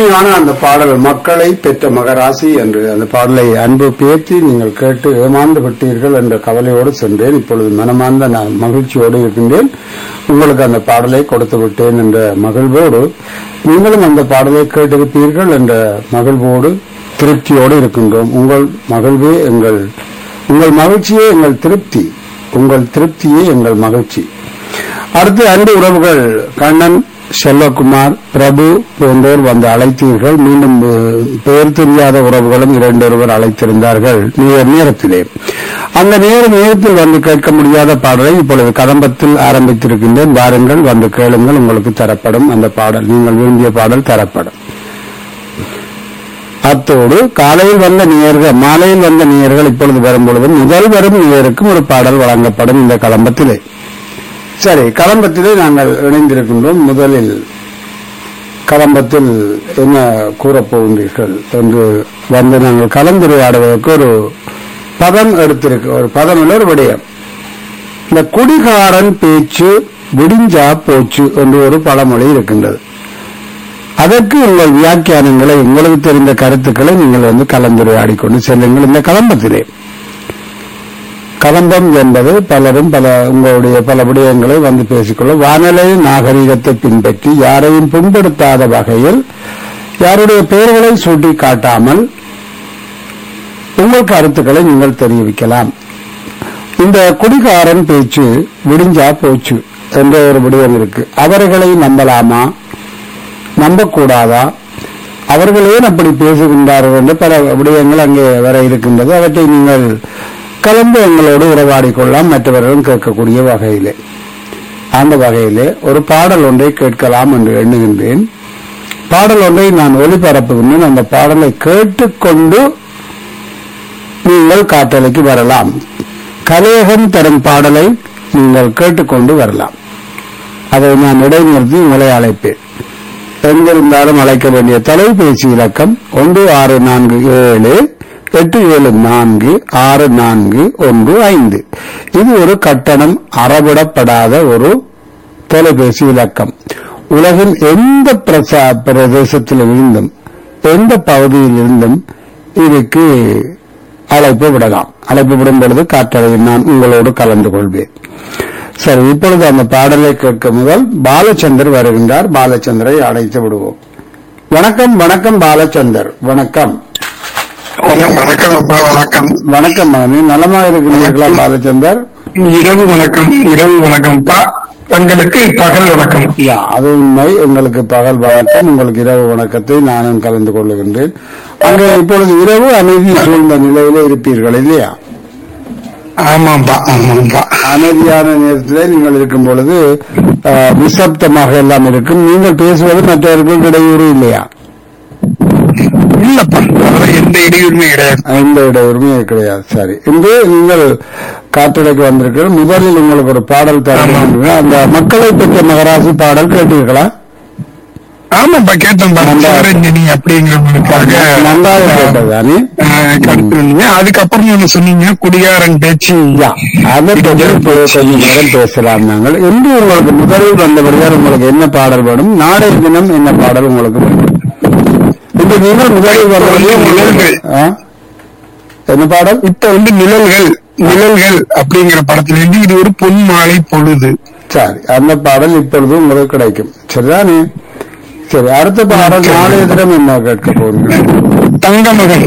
அருமையான அந்த பாடல் மக்களை பெற்ற மகராசி என்று அந்த பாடலை அன்பு பேத்தி நீங்கள் கேட்டு ஏமாந்து விட்டீர்கள் என்ற கவலையோடு சென்றேன் இப்பொழுது மனமார்ந்த நான் மகிழ்ச்சியோடு இருக்கின்றேன் உங்களுக்கு அந்த பாடலை கொடுத்து விட்டேன் என்ற மகிழ்வோடு நீங்களும் அந்த பாடலை கேட்டிருப்பீர்கள் என்ற மகிழ்வோடு திருப்தியோடு இருக்கின்றோம் உங்கள் மகிழ்வே எங்கள் உங்கள் மகிழ்ச்சியே எங்கள் திருப்தி உங்கள் திருப்தியே எங்கள் மகிழ்ச்சி அடுத்து அன்பு உறவுகள் கண்ணன் செல்வகுமார் பிரபு போன்றோர் வந்து அழைத்தீர்கள் மீண்டும் அஹ், பெயர் தெரியாத உறவுகளும் இரண்டு ஒருவர் அழைத்திருந்தார்கள் நேர நேரத்திலே அந்த நேர நேரத்தில் வந்து கேட்க முடியாத பாடலை இப்பொழுது கதம்பத்தில் ஆரம்பித்திருக்கின்றேன் வாருங்கள் வந்து கேளுங்கள் உங்களுக்கு தரப்படும் அந்த பாடல் நீங்கள் விரும்பிய பாடல் தரப்படும் அத்தோடு காலையில் வந்த நேயர்கள் மாலையில் வந்த நேயர்கள் இப்பொழுது வரும்பொழுது முதல் வரும் நேயருக்கும் ஒரு பாடல் வழங்கப்படும் இந்த கலம்பத்திலே சரி கலம்பத்திலே நாங்கள் இணைந்திருக்கின்றோம் முதலில் கலம்பத்தில் என்ன கூறப் போகின்றீர்கள் என்று வந்து நாங்கள் கலந்துரையாடுவதற்கு ஒரு பதம் எடுத்திருக்கு ஒரு பதம் இல்லை ஒரு விடயம் இந்த குடிகாரன் பேச்சு விடிஞ்சா போச்சு என்று ஒரு பழமொழி இருக்கின்றது அதற்கு உங்கள் வியாக்கியானங்களை உங்களுக்கு தெரிந்த கருத்துக்களை நீங்கள் வந்து கலந்துரையாடி கொண்டு செல்லுங்கள் இந்த கலம்பத்திலே கலம்பம் என்பது பலரும் பல உங்களுடைய பல விடயங்களை வந்து பேசிக்கொள்ள வானிலை நாகரிகத்தை பின்பற்றி யாரையும் புண்படுத்தாத வகையில் யாருடைய பெயர்களை சூட்டி காட்டாமல் உங்கள் கருத்துக்களை நீங்கள் தெரிவிக்கலாம் இந்த குடிகாரன் பேச்சு விடிஞ்சா போச்சு என்ற ஒரு விடயம் இருக்கு அவர்களை நம்பலாமா நம்பக்கூடாதா அவர்கள் ஏன் அப்படி பேசுகின்றார்கள் என்று பல விடயங்கள் அங்கே வர இருக்கின்றது அவற்றை நீங்கள் கலந்து எங்களோடு உறவாடிக் கொள்ளலாம் மற்றவர்களும் கேட்கக்கூடிய வகையிலே அந்த வகையிலே ஒரு பாடல் ஒன்றை கேட்கலாம் என்று எண்ணுகின்றேன் பாடல் ஒன்றை நான் ஒளிபரப்புகின்றேன் அந்த பாடலை கேட்டுக்கொண்டு நீங்கள் காற்றலைக்கு வரலாம் கலையகம் தரும் பாடலை நீங்கள் கேட்டுக்கொண்டு வரலாம் அதை நான் இடைநிறுத்தி உங்களை அழைப்பேன் எங்கிருந்தாலும் அழைக்க வேண்டிய தொலைபேசி இலக்கம் ஒன்று ஆறு நான்கு ஏழு எட்டு ஏழு நான்கு ஆறு நான்கு ஒன்று ஐந்து இது ஒரு கட்டணம் அறவிடப்படாத ஒரு தொலைபேசி இலக்கம் உலகின் எந்த பிரசா பிரதேசத்தில் இருந்தும் எந்த பகுதியில் இருந்தும் இதுக்கு அழைப்பு விடலாம் அழைப்பு விடும் பொழுது காற்றலையில் நான் உங்களோடு கலந்து கொள்வேன் சரி இப்பொழுது அந்த பாடலை கேட்க முதல் பாலச்சந்தர் வருகின்றார் பாலச்சந்தரை அழைத்து விடுவோம் வணக்கம் வணக்கம் பாலச்சந்தர் வணக்கம் வணக்கம் அப்பா வணக்கம் வணக்கம் மகனே நலமா இருக்கிறீர்களா பாலச்சந்தர் இரவு வணக்கம் இரவு வணக்கம்ப்பா உங்களுக்கு பகல் வணக்கம் யா அது உண்மை உங்களுக்கு பகல் வணக்கம் உங்களுக்கு இரவு வணக்கத்தை நானும் கலந்து கொள்ளுகின்றேன் அங்கே இப்பொழுது இரவு அமைதி சூழ்ந்த நிலையில இருப்பீர்கள் இல்லையா ஆமாப்பா ஆமாப்பா அமைதியான நேரத்தில் நீங்கள் இருக்கும் பொழுது அஹ், நிசப்தமாக எல்லாம் இருக்கும் நீங்கள் பேசுவது மற்றவர்களுக்கு இடையூறு இல்லையா இல்லப்பா அதெல்லாம் எந்த இடையூறுமே கிடையாது எந்த இடையூறுமே கிடையாது சரி இன்று நீங்கள் காற்றடைக்கு வந்திருக்கிற முதலில் உங்களுக்கு ஒரு பாடல் தரணும் அந்த மக்களை பெற்ற மகராசி பாடல் கேட்டீர்களா ஆமாப்பா கேட்டேன்பா நன்றா. சிவரஞ்சனி அப்படிங்கிறவங்களுக்காக நன்றாக கேட்டதானே கடுத்துருந்தீங்க அதுக்கப்புறம் நீங்க சொன்னீங்க குடிகாரன் பேச்சு யா, அதை பற்றி இப்போது கொஞ்ச நேரம் பேசலாம் நாங்கள் இன்று உங்களுக்கு முதலில் வந்தவர்கள் உங்களுக்கு என்ன பாடல் வேணும் நாளைய தினம் என்ன பாடல் உங்களுக்கு வேணும் இந்த நீங்கள் முதலில் வந்தவர்கள் நிழல்கள். ஆ? என்ன பாடல் இப்ப வந்து நிழல்கள் நிழல்கள் அப்படிங்கிற படத்துல இருந்து இது ஒரு பொன் மாலை பொழுது சரி அந்த பாடல் இப்பொழுது உங்களுக்கு கிடைக்கும் சரிதானே சரி அடுத்த பாடல் நாளைய தினம் என்ன கேட்க போறீங்க தங்க மகன்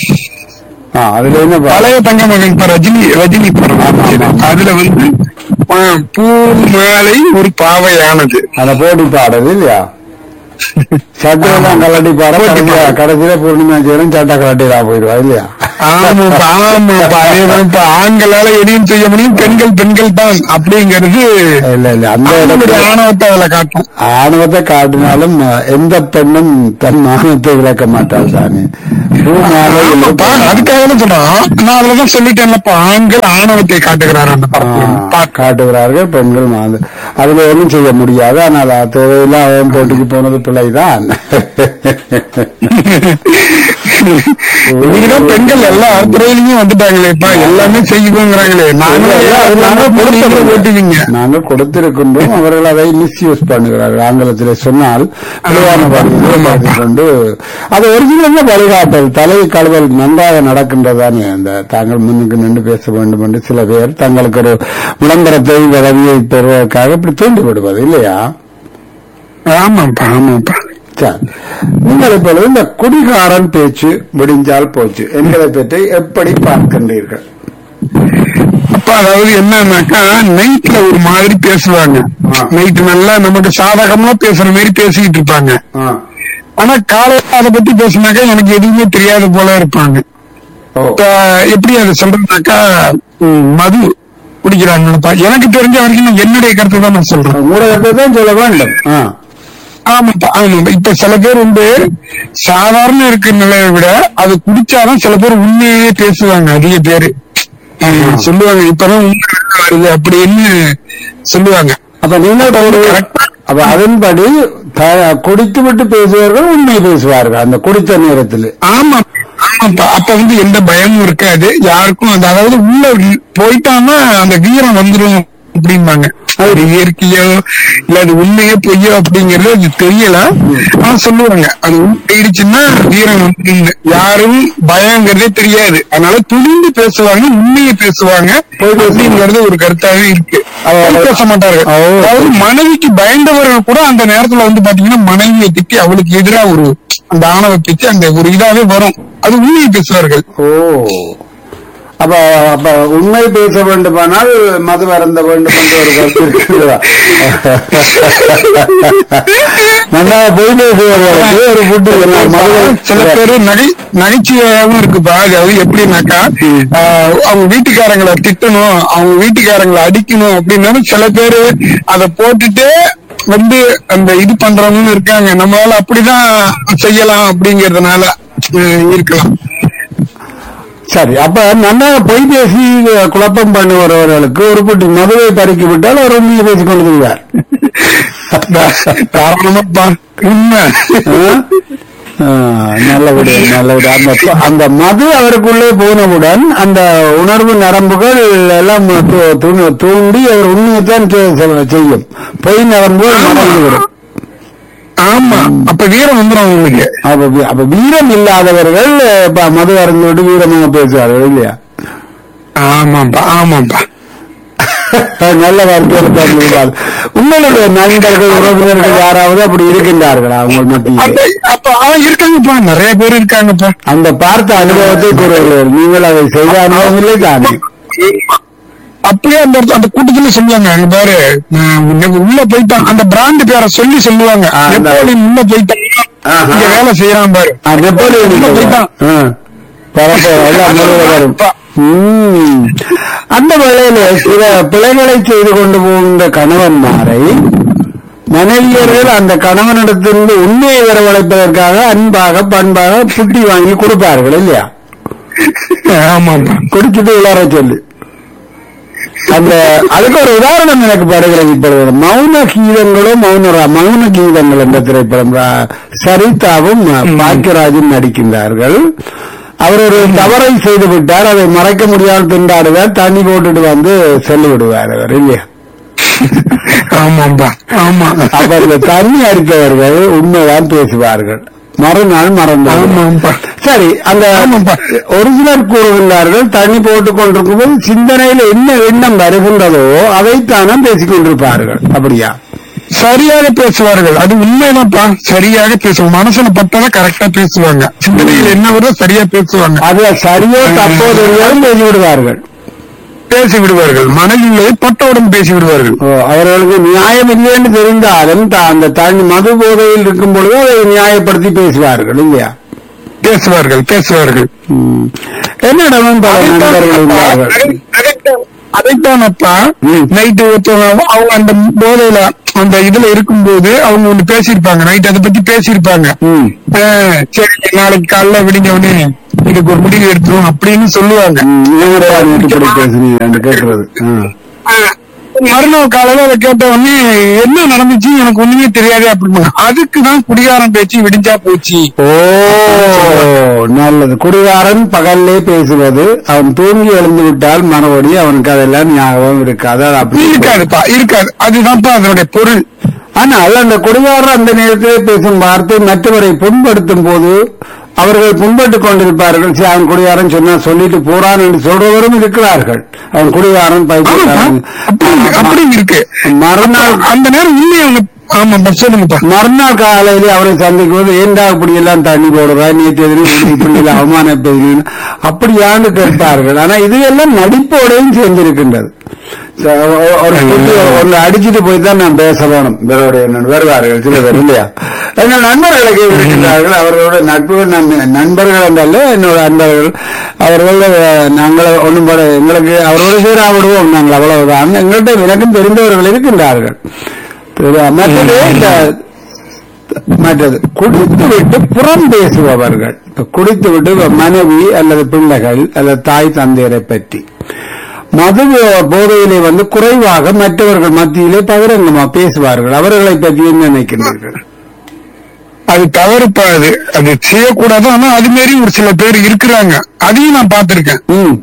ஆ அதுல என்ன பாடல் பழைய தங்க மகன் இப்ப ரஜினி ரஜினி படம் அதுல வந்து ஆ, பூ மாலை ஒரு பாவையானது அந்த போட்டி பாடல் இல்லையா சட்டையெல்லாம் கலட்டி பாட கடைசியா கடைசியில பூர்ணிமா சேரும் சட்டை கலட்டிடா போயிடுவா இல்லையா ஆமாப்பா ஆமாப்பா அதேதான்ப்பா ஆண்களால எதையும் செய்ய முடியும் பெண்கள் பெண்கள் தான் அப்படிங்கிறது இல்ல இல்ல அந்த அவங்களுடைய இடத்துல ஆணவத்தை அதுல காட்டும் ஆணவத்தை காட்டினாலும் அஹ், எந்த பெண்ணும் தன் மானத்தை விளக்க மாட்டாள் சாமி பூமாலை ஆமாப்பா அதுக்காக தான் சொல்றேன் நான் அதுலதான் சொல்லிட்டேன்லப்பா ஆண்கள் ஆணவத்தை காட்டுகிறார் அந்த படத்துல ஆ, பா- காட்டுகிறார்கள் பெண்கள் மாது அதுல ஒன்றும் செய்ய முடியாது ஆனால் அது தேவையில்ல அவன் போட்டிக்கு போனது பிள்ளைதான் இன்னைக்குதான் பெண்கள் எல்லா துறையிலுமே வந்துட்டாங்களேப்பா எல்லாமே செய்யுங்கிறாங்களே நாங்களும் அது நாங்கள் நீங்களும் ஓட்டுவீங்க நாங்கள் கொடுத்திருக்கின்றோம் அவர்கள் அதை மிஸ்யூஸ் பண்ணுகிறார்கள் ஆங்கிலத்தில் சொன்னால் பொதுவான பாடல்களை கொண்டு அது ஒரிஜினல் வழிகாட்டல் தலை கழுவல் நன்றாக நடக்கின்றதானே அந்த தாங்கள் முன்னுக்கு நின்று பேச வேண்டும் என்று சில பேர் தங்களுக்கு ஒரு விளம்பரத்தை உதவியை பெறுவதற்காக இப்படி தூண்டி விடுவது இல்லையா ஆமாப்பா ஆமாப்பா சரி. நீங்கள் இப்பொழுது இந்த குடிகாரன் பேச்சு முடிஞ்சால் போச்சு என்பதை பற்றி எப்படி பார்க்கின்றீர்கள் அப்பா அதாவது என்னன்னாக்கா நைட்ல ஒரு மாதிரி பேசுவாங்க ஆ. நைட் நல்லா நமக்கு சாதகமா பேசுற மாதிரி பேசிக்கிட்டு இருப்பாங்க ஆ. ஆனா காலையில அதை பத்தி பேசினாக்கா எனக்கு எதுவுமே தெரியாத போல இருப்பாங்க ஓ இப்ப எப்படி அதை சொல்றதுனாக்கா ம், மது குடிக்கிறாங்கப்பா எனக்கு தெரிஞ்ச வரைக்கும் நான் என்னுடைய கருத்து தான் நான் சொல்றேன் ஊடகத்தை தான் சொல்ல வேண்டும் ஆ. ஆமாப்பா ஆமாப்பா இப்ப சில பேர் வந்து சாதாரண இருக்கிற நிலையை விட அது குடிச்சாதான் சில பேர் உண்மையே பேசுவாங்க அதிக பேரு அஹ் சொல்லுவாங்க இப்பதான் உண்மை வெளில வருது அப்படின்னு சொல்லுவாங்க அப்ப நீங்கள் ஒரு கரெக்டா அப்ப அதன்படி த- குடித்து விட்டு பேசுவார்கள் உண்மை பேசுவார்கள் அந்த குடித்த நேரத்தில் ஆமா ஆமாப்பா அப்ப வந்து எந்த பயமும் இருக்காது யாருக்கும் அந்த அதாவது உள்ள போயிட்டான்னா அந்த வீரம் வந்துடும் அப்படிம்பாங்க அது இயற்கையோ இல்ல அது உண்மையோ பொய்யோ அப்படிங்கறது அது தெரியல ஆனா சொல்லுவாங்க அது போயிடுச்சுன்னா வீரம் வந்து யாரும் பயங்கிறதே தெரியாது அதனால துணிந்து பேசுவாங்க உண்மையை பேசுவாங்க அப்படிங்கிறது ஒரு கருத்தாவே இருக்கு பொய் பேச மாட்டார்கள் ஓ. அதாவது மனைவிக்கு பயந்தவர்கள் கூட அந்த நேரத்துல வந்து பாத்தீங்கன்னா மனைவியை திட்டி அவளுக்கு எதிரா ஒரு அந்த ஆணவ பேச்சு அந்த ஒரு இதாவே வரும் அது உண்மையை பேசுவார்கள் ஓ அப்ப அப்ப உண்மை பேச வேண்டுமானால் மது அருந்த வேண்டும் என்ற ஒரு கருத்து இருக்கிறதா நல்லா பொய் பேசுவார்களுக்கு ஒரு புட்டு சில பேரு நகை நகைச்சுவையாவும் இருக்குப்பா அதாவது எப்படின்னாக்கா ஆஹ், அவங்க வீட்டுக்காரங்களை திட்டணும் அவங்க வீட்டுக்காரங்களை அடிக்கணும் அப்படின்னாலும் சில பேரு அதை போட்டுட்டு வந்து அந்த இது பண்றவங்க இருக்காங்க நம்மளால அப்படிதான் செய்யலாம் அப்படிங்கறதுனால ஆஹ், இருக்கலாம் சரி அப்ப நல்லா பொய் பேசி குழப்பம் பண்ணுகிறவர்களுக்கு ஒரு புட்டி மதுவை பறிக்கி விட்டால் அவர் உண்மையை பேசிக் கொண்டு வருவார் காரணமாப்பா உண்மை நல்லபடி நல்லபடி அந்த அந்த மது அவருக்குள்ளே போனவுடன் அந்த உணர்வு நரம்புகள் எல்லாம் து- து- தூண்டி அவர் உண்மையைத்தான் செ- செ- செய்யும் பொய் நரம்புகள் மறந்துவிடும் ஆமா அப்ப வீரம் வந்துடும் உங்களுக்கு அப்ப வீ- அப்ப வீரம் இல்லாதவர்கள் இப்ப மது அருந்து விட்டு வீரமாக பேசுவார்கள் இல்லையா ஆமாப்பா ஆமாப்பா நல்ல வார்த்தையில் தந்துள்ளார் உங்களுடைய நண்பர்கள் உறவினர்கள் யாராவது அப்படி இருக்கின்றார்களா உங்கள் மத்தியில் அப்ப அப்ப ஆ, இருக்காங்கப்பா நிறைய பேர் இருக்காங்கப்பா அந்த பார்த்த அனுபவத்தை கூறுகிறீர்கள் நீங்கள் அதை செய்த அனுபவம் இல்லை தானே அப்படியே அந்த இடத்துல- அந்த கூட்டத்துல சொல்லுவாங்க அங்க பாரு நான் உன்னை உள்ள போயிட்டான் அந்த பிராண்ட் பேரை சொல்லி சொல்லுவாங்க ஆ, அந்த- நெப்போலியன் உள்ள போயிட்டான் ஆஹா. இங்க வேலை செய்யறான் பாரு ஆ, நெப்போலியன் உள்ள போயிட்டான் ஆ. பரப்ப- எல்லாம் முதல்ல வரும். ம். அந்த வேளையில சில பிழைகளை செய்து கொண்டு போகின்ற கணவன்மாரை மனைவியர்கள் அந்த கணவனிடத்திலிருந்து உண்மையை வரவழைப்பதற்காக அன்பாக பண்பாக புட்டி வாங்கி கொடுப்பார்கள் இல்லையா ஆமாப்பா குடிச்சிட்டு விளையாட சொல்லி அந்த அதுக்கு ஒரு உதாரணம் எனக்கு படுகிறது இப்பொழுது மௌன கீதங்களும் மௌன மௌன கீதங்கள் என்ற திரைப்படம் ரா- சரிதாவும் பாக்கியராஜும் நடிக்கின்றார்கள் அவர் ஒரு தவறை செய்து விட்டார் அதை மறைக்க முடியாமல் திண்டாடுவார் தண்ணி போட்டுட்டு வந்து சொல்லி விடுவார் அவர் இல்லையா ஆமாப்பா ஆமா அப்ப இந்த தண்ணி அடித்தவர்கள் உண்மைதான் பேசுவார்கள் மறுநாள் மறந்து ஆமாப்பா சரி அந்த ஆமாப்பா. ஒரிஜினல் கூறுகின்றார்கள் தண்ணி போட்டுக் கொண்டிருக்கும் போது சிந்தனையில என்ன எண்ணம் வருகின்றதோ அதைத்தானே பேசிக் கொண்டிருப்பார்கள் அப்படியா சரியாக பேசுவார்கள் அது உண்மைதான்ப்பா சரியாக பேசுவாங்க மனசுல பட்டதை கரெக்டா பேசுவாங்க சிந்தனையில் என்ன வருதோ சரியா பேசுவாங்க அது சரியோ தப்போ தெரியாலும் பேசி விடுவார்கள் பேசி விடுவார்கள் மனதில் பட்டவுடன் பேசி விடுவார்கள் ஓ, அவர்களுக்கு நியாயம் இல்லைன்னு தெரிந்தாலும் த- அந்த தண்ணி மது போதையில் இருக்கும் பொழுது அதை நியாயப்படுத்தி பேசுவார்கள் இல்லையா பேசுவார்கள் பேசுவார்கள் ம். என்னிடமும் பல நண்பர்கள் இருந்தார்கள் அதைத்தானப்பா ம். நைட்டு ஒருத்தவங்க அவங்க அந்த போதையில அந்த இதுல இருக்கும்போது அவங்க ஒண்ணு பேசியிருப்பாங்க நைட் அதை பத்தி பேசியிருப்பாங்க ம். ஆஹ், சரி நாளைக்கு காலைல விடிஞ்ச உடனே இதுக்கு ஒரு முடிவு எடுத்துரும் அப்படின்னு சொல்லுவாங்க ம், என்னடா நீ இப்படி பேசுனீங்க என்று கேட்கிறது ஆ. ஆஹ், மறுநாள் காலையில அதை கேட்ட உடனே என்ன நடந்துச்சு எனக்கு ஒண்ணுமே தெரியாது அப்படின்னு அதுக்குதான் குடிகாரன் பேச்சு விடிஞ்சா போச்சு ஓ நல்லது குடிகாரன் பகல்லே பேசுவது அவன் தூங்கி எழுந்து விட்டால் மறுபடி அவனுக்கு அதெல்லாம் ஞாபகம் இருக்காது அது அப்படி இருக்காதுப்பா இருக்காது அதுதான்ப்பா அதனுடைய பொருள் ஆனால் அந்த குடிகாரர் அந்த நேரத்திலே பேசும் வார்த்தை மற்றவரை புண்படுத்தும் போது அவர்கள் புண்பட்டுக் கொண்டிருப்பார்கள் சரி, அவன் குடிகாரன் சொன்னா சொல்லிட்டு போறான் என்று சொல்றவரும் இருக்கிறார்கள் அவன் குடிகாரன் ஆமாப்பா பைத்தியக்காரன் அப்படி அப்படி இருக்கு மறுநாள் அந்த நேரம் உண்மையை அவங்க ஆமாப்பா சொல்லுங்கப்பா மறுநாள் காலையிலே அவரை சந்திக்கும் போது ஏண்டா இப்படி எல்லாம் தண்ணி போடுறா நேற்று எதிரும் இப்படி எல்லாம் அவமானப்படுகிறீங்க அப்படியான்னு கேட்பார்கள் ஆனா இது எல்லாம் நடிப்போடையும் சேர்ந்திருக்கின்றது ச- ஒ- ஒரு குட்டி ஒன்று அடிச்சுட்டு போய் தான் நான் பேச வேணும் இவருடைய நண்- வருவார்கள் சில பேர் இல்லையா எங்கள் நண்பர்களுக்கு இருக்கின்றார்கள் அவர்களோட நட்பு நன்- நண்பர்கள் என்றல்ல என்னோட நண்பர்கள் அவர்கள் அஹ், நாங்கள் ஒன்றும் பட எங்களுக்கு அவரோட சேரா விடுவோம் நாங்கள் அவ்வளவுதான் எங்கள்கிட்ட எனக்கும் தெரிந்தவர்கள் இருக்கின்றார்கள் தெரியுதா? மற்றது இந்த மற்றது குடித்து விட்டு புறம் பேசுபவர்கள் இப்ப குடித்து விட்டு மனைவி அல்லது பிள்ளைகள் அல்லது தாய் தந்தையரை பற்றி மது போதையிலே வந்து குறைவாக மற்றவர்கள் மத்தியிலே பகிரங்கமா பேசுவார்கள் அவர்களை பற்றி என்ன நினைக்கின்றீர்கள் அது தவறுப்பா அது அது செய்யக்கூடாது ஆனா அது மாரி ஒரு சில பேர் இருக்கிறாங்க அதையும் நான் பார்த்திருக்கேன் ம்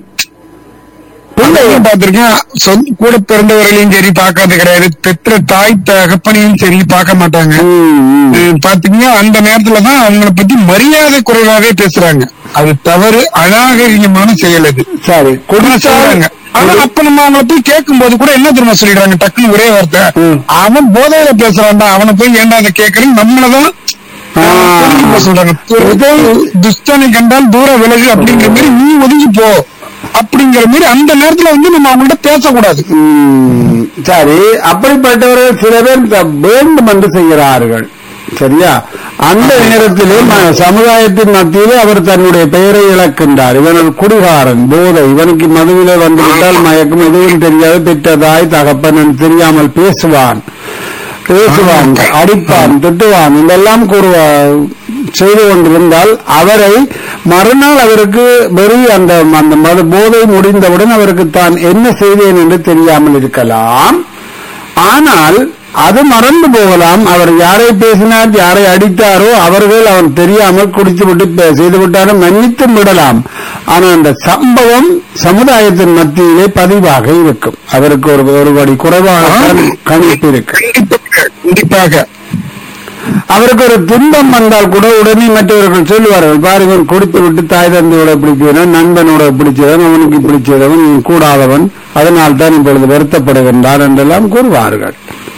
பிள்ளையும் பார்த்திருக்கேன் சொந்த கூட பிறந்தவர்களையும் சரி பார்க்காது கிடையாது பெற்ற தாய் தகப்பனையும் சரி பார்க்க மாட்டாங்க ம், ம். இது பாத்தீங்கன்னா அந்த நேரத்துலதான் அவங்கள பத்தி மரியாதை குறைவாகவே பேசுறாங்க அது தவறு அநாகரிகமான செயல் அது சரி ஆனா குடித்தால் சொல்றாங்க ஆனா அப்ப நம்ம அவங்கள போய் கேட்கும் போது கூட என்ன தெரியுமா சொல்லிடுறாங்க டக்குன்னு ஒரே வார்த்தை ம். அவன் போதையில பேசுறான்டா அவனை போய் ஏன்டா அதை கேட்கறேன் நம்மளதான் ஆ. ஒதுங்கி போக சொல்றாங்க இதை- துஷ்டனை கண்டால் தூர விலகு அப்படிங்கிற மாதிரி நீ ஒதுங்கி போ அப்படிங்கிற மாதிரி அந்த நேரத்துல வந்து நம்ம அவங்கள்ட்ட பேசக்கூடாது ம், சரி அப்படிப்பட்டவர்கள் சில பேர் த- வேண்டும் என்று செய்கிறார்கள் சரியா அந்த நேரத்திலே ம- சமுதாயத்தின் மத்தியிலே அவர் தன்னுடைய பெயரை இழக்கின்றார் இவன் ஒரு குடிகாரன் போதை இவனுக்கு மதுவிலே வந்துவிட்டால் மயக்கம் எதுவும் தெரியாது பெற்றதாய் தகப்பன் என்று தெரியாமல் பேசுவான் பேசுவான் அடிப்பான் திட்டுவான் இதெல்லாம் கூறுவா செய்து கொண்டிருந்தால் அவரை மறுநாள் அவருக்கு வெறி அந்த அந்த மது போதை முடிந்தவுடன் அவருக்கு தான் என்ன செய்தேன் என்று தெரியாமல் இருக்கலாம் ஆனால் அது மறந்து போகலாம் அவர் யாரை பேசினார் யாரை அடித்தாரோ அவர்கள் அவன் தெரியாமல் குடித்து விட்டு பே- செய்து விட்டாலும் மன்னித்தும் விடலாம் ஆனால் அந்த சம்பவம் சமுதாயத்தின் மத்தியிலே பதிவாக இருக்கும் அவருக்கு ஒரு ஒருபடி குறைவாக கணிப்பு இருக்கு கண்டிப்பாக கண்டிப்பாக அவருக்கு ஒரு துன்பம் வந்தால் கூட உடனே மற்றவர்கள் சொல்லுவார்கள் பாருங்க குடித்து விட்டு தாய் தந்தையோட பிடிச்சவன் நண்பனோட பிடிச்சவன் அவனுக்கு பிடிச்சவன் இவன் கூடாதவன் அதனால் தான் இப்பொழுது வருத்தப்படுகின்றான் என்றெல்லாம் கூறுவார்கள்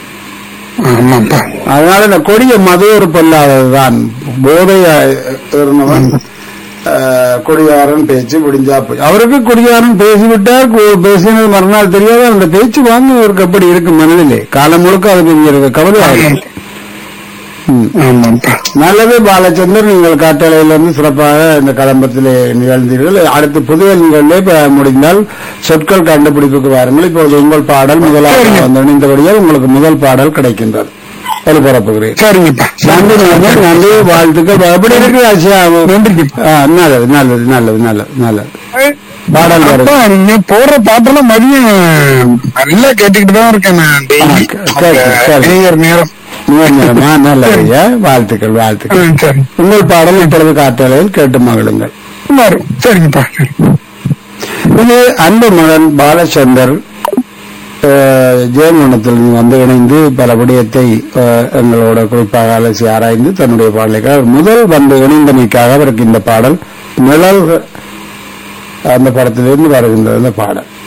ஆமாப்பா அதனால இந்த கொடிய மது ஒரு பொல்லாததுதான் போதைய இருந்தவன் அஹ், குடியாரன் பேச்சு முடிஞ்சா போய் அவருக்கு குடியாரன் பேசிவிட்டார் கு- பேசினது மறுநாள் தெரியாத அந்த பேச்சு வாங்குவதற்கு அப்படி இருக்கு மனதிலே காலம் முழுக்க அது பெரிய கவலையாக ஆமாப்பா நல்லது பாலச்சந்தர் நீங்கள் காட்டளையிலிருந்து சிறப்பாக இந்த கலம்பத்திலே நிகழ்ந்தீர்கள் அடுத்து புதுவெளிகளிலே இப்ப முடிந்தால் சொற்கள் கண்டுபிடிப்புக்கு வாருங்கள் இப்போது உங்கள் பாடல் முதலாக வந்து இணைந்தபடியால் உங்களுக்கு முதல் பாடல் கிடைக்கின்றது ஒளிபரப்புகிறேன் சரிங்கப்பா நன்றி நன்றி நன்றி வாழ்த்துக்கள் எப்படி இருக்கு ஆசியா நன்றி ஆ, நல்லது நல்லது நல்லது நல்லது நல்லது பாடல் வருது அப்பா, நீங்க போடுற பாட்டெல்லாம் மதியம் நல்லா கேட்டுக்கிட்டு தான் இருக்கேன் நான் டெய்லி ஆ, சரி, சரி. நேயர் நேரம் நேர்மையா, நல்லது ஐயா. வாழ்த்துக்கள் ஆ, வாழ்த்துக்கள் சரி உங்கள் பாடல் இப்பொழுது காட்டளையில் கேட்டு மகிழுங்கள் வரும் சரிங்கப்பா சரி இது அன்பு மகன் பாலச்சந்தர் அஹ், ஜெயங்கொண்டத்தில் வந்து இணைந்து பல விடயத்தை அஹ், எங்களோட குறிப்பாக அலசி ஆராய்ந்து தன்னுடைய பாடலுக்காக முதல் வந்து இணைந்தமைக்காக அவருக்கு இந்த பாடல் நிழல் அந்த படத்திலிருந்து வருகின்றது அந்த பாடல்